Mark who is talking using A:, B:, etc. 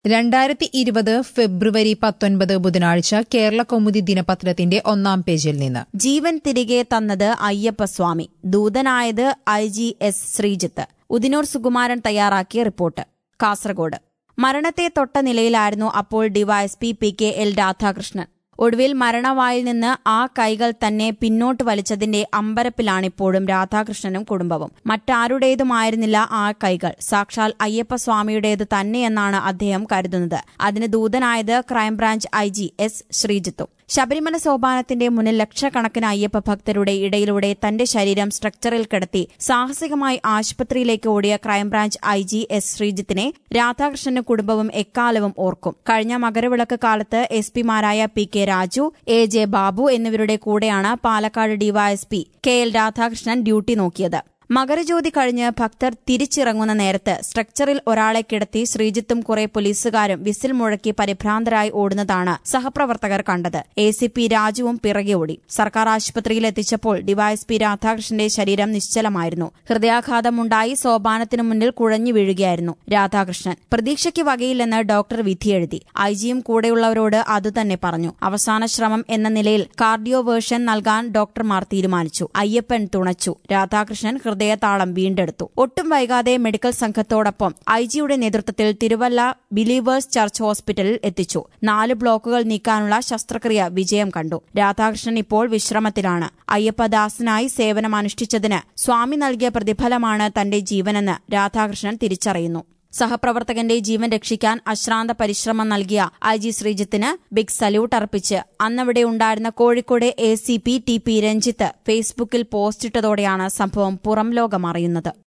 A: രണ്ടായിരത്തി ഇരുപത് ഫെബ്രുവരി പത്തൊൻപത് ബുധനാഴ്ച കേരള കൗമുദി ദിനപത്രത്തിന്റെ ഒന്നാം പേജിൽ നിന്ന്
B: ജീവൻ തിരികെ തന്നത് അയ്യപ്പസ്വാമി ദൂതനായത് I G S Sreejith Udinur Sukumaran തയ്യാറാക്കിയ റിപ്പോർട്ട് കാസർഗോഡ് മരണത്തെ തൊട്ട നിലയിലായിരുന്നു അപ്പോൾ DYSP P K L Radhakrishnan ഒടുവിൽ മരണവായിൽ നിന്ന് ആ കൈകൾ തന്നെ പിന്നോട്ട് വലിച്ചതിന്റെ അമ്പരപ്പിലാണിപ്പോഴും രാധാകൃഷ്ണനും കുടുംബവും മറ്റാരുടേതുമായിരുന്നില്ല ആ കൈകൾ സാക്ഷാൽ അയ്യപ്പസ്വാമിയുടേത് തന്നെയെന്നാണ് അദ്ദേഹം കരുതുന്നത് അതിന് ദൂതനായത് ക്രൈംബ്രാഞ്ച് ഐ ജി എസ് ശ്രീജിത്തും ശബരിമല സോപാനത്തിന്റെ മുന്നിൽ ലക്ഷക്കണക്കിന് അയ്യപ്പ ഭക്തരുടെ ഇടയിലൂടെ തന്റെ ശരീരം സ്ട്രക്ചറിൽ കിടത്തി സാഹസികമായി ആശുപത്രിയിലേക്ക് ഓടിയ ക്രൈംബ്രാഞ്ച് ഐ ജി എസ് ശ്രീജിത്തിനെ രാധാകൃഷ്ണനും കുടുംബവും എക്കാലവും ഓർക്കും കഴിഞ്ഞ മകരവിളക്ക് കാലത്ത് എസ് പിമാരായ P K Raju A J Babu എന്നിവരുടെ കൂടെയാണ് Palakkad DYSP K L Radhakrishnan duty നോക്കിയത് മകരജ്യോതി കഴിഞ്ഞ് ഭക്തർ തിരിച്ചിറങ്ങുന്ന നേരത്ത് സ്ട്രക്ചറിൽ ഒരാളെ കിടത്തി ശ്രീജിത്തും കുറെ പോലീസുകാരും വിസിൽ മുഴക്കി പരിഭ്രാന്തരായി ഓടുന്നതാണ് സഹപ്രവർത്തകർ കണ്ടത് എ സി പി രാജുവും പിറകെ ഓടി സർക്കാർ ആശുപത്രിയിൽ എത്തിച്ചപ്പോൾ ഡിവൈഎസ്പി രാധാകൃഷ്ണന്റെ ശരീരം നിശ്ചലമായിരുന്നു ഹൃദയാഘാതമുണ്ടായി സോപാനത്തിനു മുന്നിൽ കുഴഞ്ഞു വീഴുകയായിരുന്നു രാധാകൃഷ്ണൻ പ്രതീക്ഷയ്ക്ക് വകയില്ലെന്ന് ഡോക്ടർ വിധിയെഴുതി ഐ ജിയും കൂടെയുള്ളവരോട് അതുതന്നെ പറഞ്ഞു അവസാന ശ്രമം എന്ന നിലയിൽ കാർഡിയോ വേർഷൻ നൽകാൻ ഡോക്ടർമാർ തീരുമാനിച്ചു അയ്യപ്പൻ തുണച്ചു രാധാകൃഷ്ണൻ ഹൃദയതാളം വീണ്ടെടുത്തു ഒട്ടും വൈകാതെ മെഡിക്കൽ സംഘത്തോടൊപ്പം ഐ ജിയുടെ നേതൃത്വത്തിൽ തിരുവല്ല ബിലീവേഴ്സ് ചർച്ച് ഹോസ്പിറ്റലിൽ എത്തിച്ചു നാല് ബ്ലോക്കുകൾ നീക്കാനുള്ള ശസ്ത്രക്രിയ വിജയം കണ്ടു രാധാകൃഷ്ണൻ ഇപ്പോൾ വിശ്രമത്തിലാണ് അയ്യപ്പദാസനായി സേവനമനുഷ്ഠിച്ചതിന് സ്വാമി നൽകിയ പ്രതിഫലമാണ് തന്റെ ജീവനെന്ന് രാധാകൃഷ്ണൻ തിരിച്ചറിയുന്നു സഹപ്രവർത്തകന്റെ ജീവൻ രക്ഷിക്കാൻ അശ്രാന്ത പരിശ്രമം നൽകിയ ഐ ജി ശ്രീജിത്തിന് ബിഗ് സല്യൂട്ട് അർപ്പിച്ച് അന്നവിടെ ഉണ്ടായിരുന്ന Kozhikode A C P T P Ranjith ഫേസ്ബുക്കിൽ പോസ്റ്റിട്ടതോടെയാണ് സംഭവം പുറം ലോകം അറിയുന്നത്